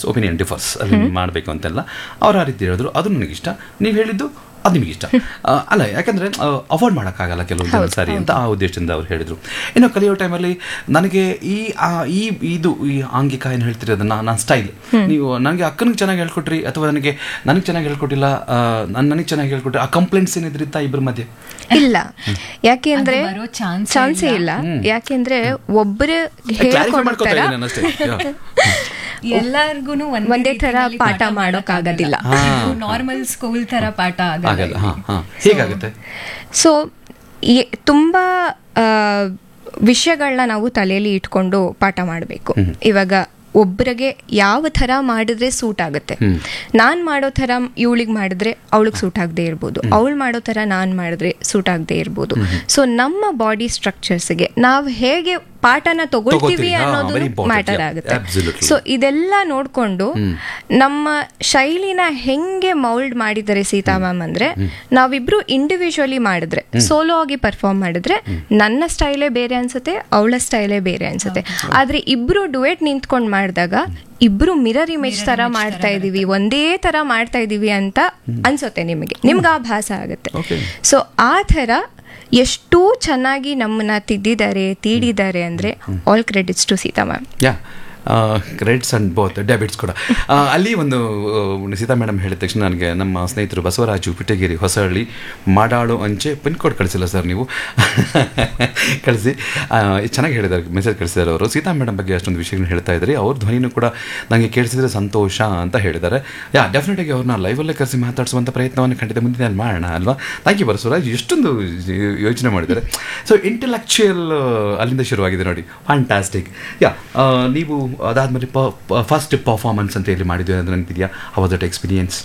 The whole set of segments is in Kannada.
ಒಪಿನಿಯನ್ ಡಿಫರ್ಸ್ ಅಲ್ಲಿ ಮಾಡಬೇಕು ಅಂತೆಲ್ಲ ಅವ್ರು ಆ ರೀತಿ ಹೇಳಿದ್ರು ಅದು ನನಗಿಷ್ಟ ನೀವು ಹೇಳಿದ್ದು ಅದು ನಿಮಗೆ ಇಷ್ಟ ಆ, ಅಲ್ಲ ಯಾಕಂದ್ರೆ ಅವಾಯ್ಡ್ ಮಾಡೋಕ್ಕಾಗಲ್ಲ ಕೆಲವೊಂದು ಸಾರಿ ಅಂತ ಆ ಉದ್ದೇಶದಿಂದ ಅವ್ರು ಹೇಳಿದ್ರು ಇನ್ನು ಕಲಿಯೋ ಟೈಮಲ್ಲಿ ನನಗೆ ಈ ಆ, ಈ ಇದು ಈ ಆಂಗಿಕ ಏನು ಹೇಳ್ತೀರಿ ಅದನ್ನ ನನ್ನ ಸ್ಟೈಲ್ ನೀವು ನನಗೆ ಅಕ್ಕನಿಗೆ ಚೆನ್ನಾಗಿ ಹೇಳ್ಕೊಟ್ರಿ ಅಥವಾ ನನಗೆ ನನಗೆ ಚೆನ್ನಾಗಿ ಹೇಳ್ಕೊಟ್ಟಿಲ್ಲ ನನ್ನ ನನಗೆ ಚೆನ್ನಾಗಿ ಹೇಳ್ಕೊಟ್ರಿ ಆ ಕಂಪ್ಲೇಂಟ್ಸ್ ಏನಿದ್ರಿತ್ತ ಇಬ್ಬರ ಮಧ್ಯೆ ಇಲ್ಲ ಯಾಕೆಂದ್ರೆ ಅದು ಬರೋ chance ಚಾನ್ಸೇ ಇಲ್ಲ ಯಾಕೆಂದ್ರೆ ಒಬ್ಬರು ಕ್ಲಾರಿಫೈ ಮಾಡ್ಕೊತಾ ಹೇಳ್ಕೊಡ್ತಾರ ಇದ್ದೀನಿ ಅಷ್ಟೇ ಎಲ್ಲಾರ್ಗು ಒಂದೇ ತರ ಪಾಠ ಮಾಡೋಕ್ಕಾಗೋದಿಲ್ಲ. ನಾರ್ಮಲ್ ಸ್ಕೂಲ್ ತರ ಪಾಠ ಆಗಲ್ಲ ಆಗಲ್ಲ ಹಾ ಹಾ ಹೇಗಾಗುತ್ತೆ ಸೊ ತುಂಬ ವಿಷಯಗಳನ್ನ ನಾವು ತಲೆಯಲ್ಲಿ ಇಟ್ಕೊಂಡು ಪಾಠ ಮಾಡಬೇಕು ಇವಾಗ ಒಬ್ಬರಿಗೆ ಯಾವ ಥರ ಮಾಡಿದ್ರೆ ಸೂಟ್ ಆಗುತ್ತೆ ನಾನು ಮಾಡೋ ಥರ ಇವಳಿಗೆ ಮಾಡಿದ್ರೆ ಅವಳಿಗೆ ಸೂಟ್ ಆಗದೆ ಇರ್ಬೋದು ಅವಳು ಮಾಡೋ ಥರ ನಾನು ಮಾಡಿದ್ರೆ ಸೂಟ್ ಆಗದೆ ಇರ್ಬೋದು ಸೊ ನಮ್ಮ ಬಾಡಿ ಸ್ಟ್ರಕ್ಚರ್ಸ್ಗೆ ನಾವು ಹೇಗೆ ಪಾಠನ ತಗೊಳ್ತೀವಿ ತಗೋತೀವಿ, ಹಾ, ಅನ್ನೋದು very important, ಮ್ಯಾಟರ್ yeah, ಆಗುತ್ತೆ absolutely. ಸೊ ಇದೆಲ್ಲ ನೋಡ್ಕೊಂಡು ನಮ್ಮ ಶೈಲಿನ ಹೆಂಗೆ ಮೌಲ್ಡ್ ಮಾಡಿದ್ದಾರೆ ಸೀತಾ ಮ್ಯಾಮ್ ಅಂದ್ರೆ ನಾವಿಬ್ರು ಇಂಡಿವಿಜುವಲಿ ಮಾಡಿದ್ರೆ ಸೋಲೋ ಆಗಿ ಪರ್ಫಾರ್ಮ್ ಮಾಡಿದ್ರೆ ನನ್ನ ಸ್ಟೈಲೇ ಬೇರೆ ಅನ್ಸುತ್ತೆ ಅವಳ ಸ್ಟೈಲೇ ಬೇರೆ ಅನ್ಸುತ್ತೆ ಆದ್ರೆ ಇಬ್ರು ಡುಯೆಟ್ ನಿಂತ್ಕೊಂಡು ಮಾಡಿದಾಗ ಇಬ್ರು ಮಿರರ್ ಇಮೇಜ್ ತರ ಮಾಡ್ತಾ ಇದೀವಿ ಒಂದೇ ತರ ಮಾಡ್ತಾ ಇದೀವಿ ಅಂತ ಅನ್ಸುತ್ತೆ ನಿಮಗೆ ನಿಮ್ಗೆ ಆ ಭಾಸ ಆಗುತ್ತೆ Okay. ಸೊ ಆ ಥರ ಎಷ್ಟು ಚೆನ್ನಾಗಿ ನಮ್ಮನ್ನ ತಿದ್ದಿದ್ದಾರೆ ತೀಡಿದ್ದಾರೆ ಅಂದ್ರೆ all credits to Sita ma'am yeah credits and both debits ಕೂಡ ಆ, ಅಲ್ಲಿ ಒಂದು ಆ, ಸೀತಾ ಮೇಡಮ್ ಹೇಳಿದ ತಕ್ಷಣ ನನಗೆ ನಮ್ಮ ಸ್ನೇಹಿತರು ಬಸವರಾಜು ಪಿಟಗಿರಿ ಹೊಸಹಳ್ಳಿ ಮಾಡಾಳು ಅಂಚೆ ಪಿನ್ ಕೋಡ್ ಕಳಿಸಿಲ್ಲ ಸರ್ ನೀವು ಕಳಿಸಿ ಆ, ಚೆನ್ನಾಗಿ ಹೇಳಿದ್ದಾರೆ ಮೆಸೇಜ್ ಕಳಿಸಿದ್ದಾರೆ ಅವರು ಸೀತಾ ಮೇಡಮ್ ಬಗ್ಗೆ ಅಷ್ಟೊಂದು ವಿಷಯಗಳನ್ನ ಹೇಳ್ತಾ ಇದ್ದಾರೆ ಅವ್ರ ಧ್ವನಿನೂ ಕೂಡ ನನಗೆ ಕೇಳಿಸಿದ್ರೆ ಸಂತೋಷ ಅಂತ ಹೇಳಿದ್ದಾರೆ ಯಾ ಡೆಫಿನೆಟಾಗಿ ಅವ್ರನ್ನ ಲೈವಲ್ಲೇ ಕರೆಸಿ ಮಾತಾಡಿಸುವಂಥ ಪ್ರಯತ್ನವನ್ನು ಖಂಡಿತ ಮುಂದಿನ ಮಾಡೋಣ ಅಲ್ವಾ ಥ್ಯಾಂಕ್ ಯು ಬಸವರಾಜ್ ಎಷ್ಟೊಂದು ಯೋಚನೆ ಮಾಡಿದ್ದಾರೆ ಸೊ ಇಂಟೆಲೆಕ್ಚುಯಲ್ ಅಲ್ಲಿಂದ ಶುರುವಾಗಿದೆ ನೋಡಿ ಫ್ಯಾಂಟಾಸ್ಟಿಕ್ ಯಾ ನೀವು ಅದಾದ್ಮೇಲೆ ಫಸ್ಟ್ ಪರ್ಫಾರ್ಮೆನ್ಸ್ ಅಂತ ಹೇಳಿ ಮಾಡಿದ್ವಿ ಅನ್ನೋದು ನೆನಪಿದೆಯಾ how that experience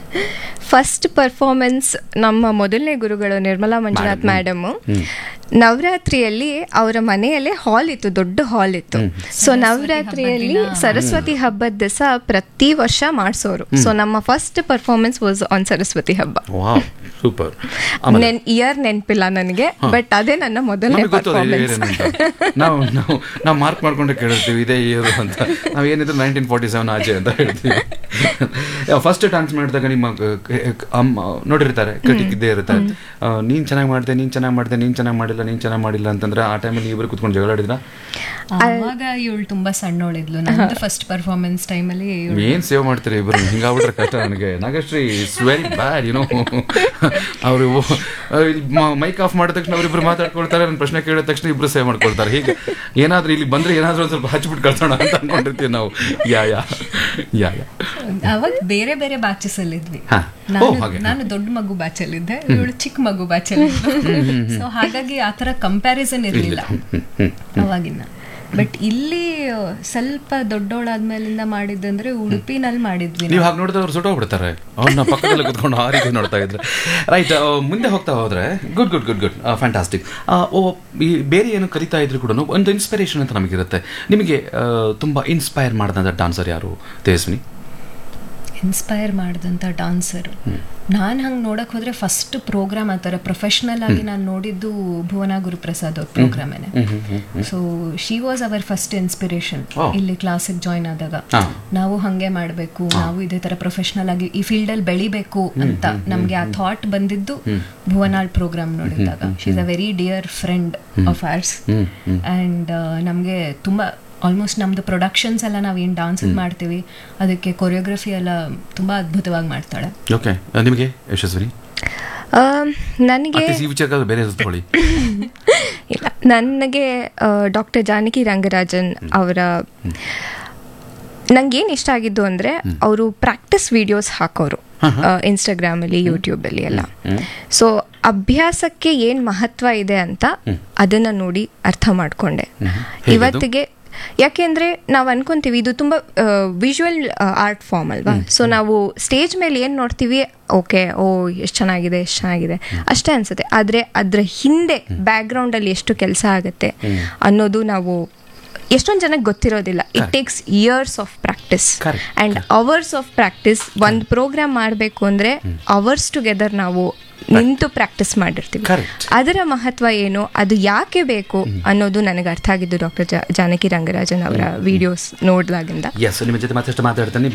first performance ನಮ್ಮ ಮೊದಲನೇ ಗುರುಗಳು ನಿರ್ಮಲಾ ಮಂಜುನಾಥ್ ಮೇಡಮ್ ನವರಾತ್ರಿಯಲ್ಲಿ ಅವರ ಮನೆಯಲ್ಲೇ ಹಾಲ್ ಇತ್ತು ದೊಡ್ಡ ಹಾಲ್ ಇತ್ತು ಸೊ ನವರಾತ್ರಿಯಲ್ಲಿ ಸರಸ್ವತಿ ಹಬ್ಬದ ದಿವಸ ಪ್ರತಿ ವರ್ಷ ಮಾಡಿಸೋರು ಸೊ ನಮ್ಮ first performance was on Saraswati ಹಬ್ಬ ವಾವ್ ಸೂಪರ್ ನೆನ್ ಇಯರ್ ನೆನಪಿಲ್ಲ ನನಗೆ ಬಟ್ ಅದೇ ನನ್ನ ಮೊದಲನೇ ನಮಗೆ ಗೊತ್ತು ಅದು year ಪರ್ಫಾರ್ಮೆನ್ಸ್ ಏನು ಅಂತ. ನಾವು ನಾವು ನಾವು ಮಾರ್ಕ್ ಮಾಡ್ಕೊಂಡೆ ಕೇಳಿರ್ತೀವಿ ಇದೇ ಇಯರ್ ಅಂತ ನಾವು ಏನಿದ್ರು ನೈನ್ಟೀನ್ ಫಾರ್ಟಿ ಸೆವೆನ್ ಆಚೆ ಅಂತ ಹೇಳ್ತೀವಿ ಫಸ್ಟ್ ಡಾನ್ಸ್ ಮಾಡಿದಾಗ ನಿಮ್ಮ ಕ- ಕ- ಅಮ್ಮ ನೋಡಿರ್ತಾರೆ ಕಟಿಕ್ ಇದ್ದೇ ಇರುತ್ತೆ ಆ, ನೀನ್ ಚೆನ್ನಾಗಿ ಮಾಡಿದೆ ನೀನ್ ಚೆನ್ನಾಗಿ ಮಾಡಿದೆ ನೀನ್ ಚೆನ್ನಾಗಿ ಮಾಡಿಲ್ಲ ನೀನ್ ಚೆನ್ನಾಗಿ ಮಾಡಿಲ್ಲ ಅಂತಂದ್ರೆ ಆ ಟೈಮಲ್ಲಿ ಇಬ್ಬರು ಕುತ್ಕೊಂಡು ಜಗಳಾಡಿದ್ರ ಆವಾಗ ಇವಳು ತುಂಬಾ ಸಣ್ಣವಳಿದ್ಲು ನಂದು ಫಸ್ಟ್ ಪರ್ಫಾರ್ಮೆನ್ಸ್ ಟೈಮಲ್ಲಿ ಏನ್ ಸೇವ್ ಮಾಡ್ತೀರಿ ಇಬ್ರು ಹಿಂಗಾಗ್ಬಿಟ್ರೆ ಕಷ್ಟ ನನಗೆ Nagashri it's very bad you know ಅವರು ಮೈಕ್ ಆಫ್ ಮಾಡಿದ ತಕ್ಷಣ ಅವರಿಬ್ರು ಮಾತಾಡ್ಕೊಳ್ತಾರೆ ನನ್ನ ಪ್ರಶ್ನೆ ಕೇಳಿದ ತಕ್ಷಣ ಇಬ್ರು ಸೇವ್ ಮಾಡ್ಕೊಳ್ತಾರೆ ಹೀಗೆ ಏನಾದ್ರೂ ಇಲ್ಲಿ ಬಂದ್ರೆ ಏನಾದ್ರೂ ಒಂದ್ ಸ್ವಲ್ಪ ಹಚ್ಬಿಟ್ಟು ಕಳ್ಸೋಣ ಅಂತ ಅನ್ಕೊಂಡಿರ್ತೀವಿ ನಾವು ಯಾ ಯಾ ಯಾ ಯಾ ಅವಾಗ ಬೇರೆ ಬೇರೆ ಬ್ಯಾಚಸ್ ಅಲ್ಲಿ ಇದ್ವಿ ಹಾ. ನಾನು ಓ, ಹಾಗೆ. ನಾನು ದೊಡ್ಡ ಮಗು ಬ್ಯಾಚ್ ಅಲ್ಲಿ ಇದ್ದೆ ಇವಳು ಚಿಕ್ಕ ಮಗು ಬ್ಯಾಚ್ ಅಲ್ಲಿ ಸೊ ಹಾಗಾಗಿ ಆತರ ಕಂಪ್ಯಾರಿಸನ್ ಇರಲಿಲ್ಲ ಅವಾಗಿನ ಬಟ್ ಇಲ್ಲಿ ಸ್ವಲ್ಪ ದೊಡ್ಡವಳಾದ್ಮೇಲಿಂದ ಮಾಡಿದ್ದಂದ್ರೆ ಉಡುಪಿನಲ್ಲಿ ಮಾಡಿದ್ವಿ ನೀವು ಹಾಗೆ ನೋಡಿದ್ರೆ ಅವ್ರು ಸುಟ್ಟೋಗ್ಬಿಡ್ತಾರೆ ಅವ್ರನ್ನ ಪಕ್ಕದಲ್ಲಿ ಕುತ್ಕೊಂಡು ಆ ರೀತಿ ನೋಡ್ತಾ ಇದ್ರೆ ರೈಟ್ ಮುಂದೆ ಹೋಗ್ತಾ ಹೋದ್ರೆ good good good good fantastic oh ಈ ಬೇರೆ ಏನು ಕಲಿತಾ ಇದ್ರು ಕೂಡ ಒಂದು ಇನ್ಸ್ಪಿರೇಷನ್ ಅಂತ ನಮಗಿರುತ್ತೆ ನಿಮಗೆ ಆ, ತುಂಬಾ ಇನ್ಸ್ಪೈರ್ ಮಾಡಿದಂಥ ಡಾನ್ಸರ್ ಯಾರು ತೇಜಸ್ವಿನಿ ಇನ್ಸ್ಪೈರ್ ಮಾಡಿದಂಥ ಡಾನ್ಸರ್ ನಾನು ಹಂಗೆ ನೋಡಕ್ ಹೋದ್ರೆ ಫಸ್ಟ್ ಪ್ರೋಗ್ರಾಮ್ ಆ ಥರ ಪ್ರೊಫೆಷ್ನಲ್ ಆಗಿ ನಾನು ನೋಡಿದ್ದು ಭುವನ ಗುರುಪ್ರಸಾದ್ ಅವ್ರ ಪ್ರೋಗ್ರಾಮೇನೆ so she was our first inspiration Oh. ಇಲ್ಲಿ ಕ್ಲಾಸಿಗೆ ಜಾಯ್ನ್ ಆದಾಗ ಹಾ. ನಾವು ಹಂಗೆ ಮಾಡಬೇಕು ನಾವು ಇದೇ ತರ ಪ್ರೊಫೆಷ್ನಲ್ ಆಗಿ ಈ ಫೀಲ್ಡ್ ಅಲ್ಲಿ ಬೆಳಿಬೇಕು ಅಂತ ನಮ್ಗೆ ಆ ಥಾಟ್ ಬಂದಿದ್ದು ಭುವನಾಳ್ ಪ್ರೋಗ್ರಾಮ್ ನೋಡಿದಾಗ she is a very dear friend of ours and ನಮ್ಗೆ ತುಂಬಾ ಆಲ್ಮೋಸ್ಟ್ ನಮ್ದು ಪ್ರೊಡಕ್ಷನ್ಸ್ ಎಲ್ಲ ನಾವು ಏನು ಡಾನ್ಸ್ ಮಾಡ್ತೀವಿ ಅದಕ್ಕೆ ಕೊರಿಯೋಗ್ರಫಿ ಎಲ್ಲ ತುಂಬಾ ಅದ್ಭುತವಾಗಿ ಮಾಡ್ತಾಳೆ ಓಕೆ ನಿಮಗೆ ಯಶಸ್ವಿನಿ ನನಗೆ ಮತ್ತೆ ಈ ವಿಚಾರಕ್ಕಾದ್ರೆ ಬೇರೆ ಹೆಸರು ತಗೊಳ್ಳಿ ಇಲ್ಲ ನನಗೆ ಡಾಕ್ಟರ್ ಜಾನಕಿ ರಂಗರಾಜನ್ ಅವರ ನಂಗೇನು ಇಷ್ಟ ಆಗಿದ್ದು ಅಂದರೆ ಅವರು ಪ್ರಾಕ್ಟಿಸ್ ವಿಡಿಯೋಸ್ ಹಾಕೋರು ಇನ್ಸ್ಟಾಗ್ರಾಮಲ್ಲಿ ಯೂಟ್ಯೂಬಲ್ಲಿ ಎಲ್ಲ ಸೊ ಅಭ್ಯಾಸಕ್ಕೆ ಏನು ಮಹತ್ವ ಇದೆ ಅಂತ ಅದನ್ನು ನೋಡಿ ಅರ್ಥ ಮಾಡಿಕೊಂಡೆ ಹೇಗದು? ಇವತ್ತಿಗೆ ಯಾಕೆಂದ್ರೆ ನಾವು ಅನ್ಕೊಂತೀವಿ ಇದು ತುಂಬಾ ವಿಜುವಲ್ ಆರ್ಟ್ ಫಾರ್ಮ್ ಅಲ್ವಾ ಸೊ ನಾವು ಸ್ಟೇಜ್ ಮೇಲೆ ಏನು ನೋಡ್ತೀವಿ ಓಕೆ ಓ ಎಷ್ಟು ಚೆನ್ನಾಗಿದೆ ಎಷ್ಟು ಚೆನ್ನಾಗಿದೆ ಅಷ್ಟೇ ಅನ್ಸುತ್ತೆ ಆದರೆ ಅದ್ರ ಹಿಂದೆ ಬ್ಯಾಕ್ಗ್ರೌಂಡ್ ಅಲ್ಲಿ ಎಷ್ಟು ಕೆಲಸ ಆಗುತ್ತೆ ಅನ್ನೋದು ನಾವು ಎಷ್ಟೊಂದು ಜನಕ್ಕೆ ಗೊತ್ತಿರೋದಿಲ್ಲ it takes years of practice Correct. And hours of practice ಒಂದು ಪ್ರೋಗ್ರಾಮ್ ಮಾಡಬೇಕು ಅಂದ್ರೆ ಅವರ್ಸ್ ಟುಗೆದರ್ ನಾವು ನಿಂತು ಪ್ರಾಕ್ಟೀಸ್ ಮಾಡಿರ್ತೀವಿ Correct. ಅದರ ಮಹತ್ವ ಏನು ಅದು ಯಾಕೆ ಬೇಕು ಅನ್ನೋದು ನನಗೆ ಅರ್ಥ ಆಗಿದ್ದು ಡಾಕ್ಟರ್ ಜಾನಕಿ ರಂಗರಾಜನ್ ಅವರ ವಿಡಿಯೋಸ್ ನೋಡಿದಾಗಿಂದ ಎಸ್ ನಿಮ್ಮ ಜೊತೆ ಮತ್ತಷ್ಟು ಮಾತಾಡ್ತಾನೆ